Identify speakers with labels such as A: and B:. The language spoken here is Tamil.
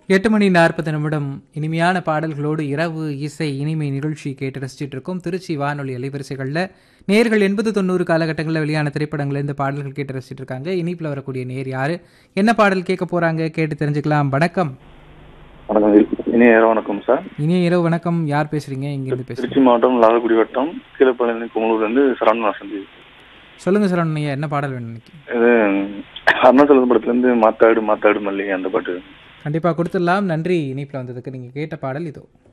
A: எட்டு மணி நாற்பது நிமிடம் இனிமையான பாடல்களோடு இரவு இசை இனிமை நிகழ்ச்சி கேட்டு ரசிச்சிட்டு இருக்கோம் திருச்சி வானொலி அலைவரிசைகளில் நேர்கள் எண்பது தொண்ணூறு காலகட்டங்களில் வெளியான திரைப்படங்கள்ல இந்த பாடல்கள் கேட்டு ரசிச்சிட்டு இருக்காங்க இனிப்பில் வரக்கூடிய நேர் யாரு என்ன பாடல் கேட்க போறாங்க கேட்டு தெரிஞ்சுக்கலாம் வணக்கம்
B: வணக்கம் இனிய இரவு வணக்கம் சார்
A: இனிய இரவு வணக்கம் யார் பேசுறீங்க இங்கிருந்து பேசுறீங்க
B: திருச்சி மாவட்டம் லால்குடி வட்டம் கீழப்பழனி குமலூர்ல இருந்து சரவணன் வசந்தி
A: சொல்லுங்க சரவணன் ஐயா என்ன பாடல் வேணும் இன்னைக்கு
B: இது அருணாச்சலம் படத்துல இருந்து மாத்தாடு மாத்தாடு மல்லிகை அந்த பாட்டு
A: கண்டிப்பாக கொடுத்துடலாம் நன்றி இனிப்பில் வந்ததுக்கு நீங்கள் கேட்ட பாடல் இதோ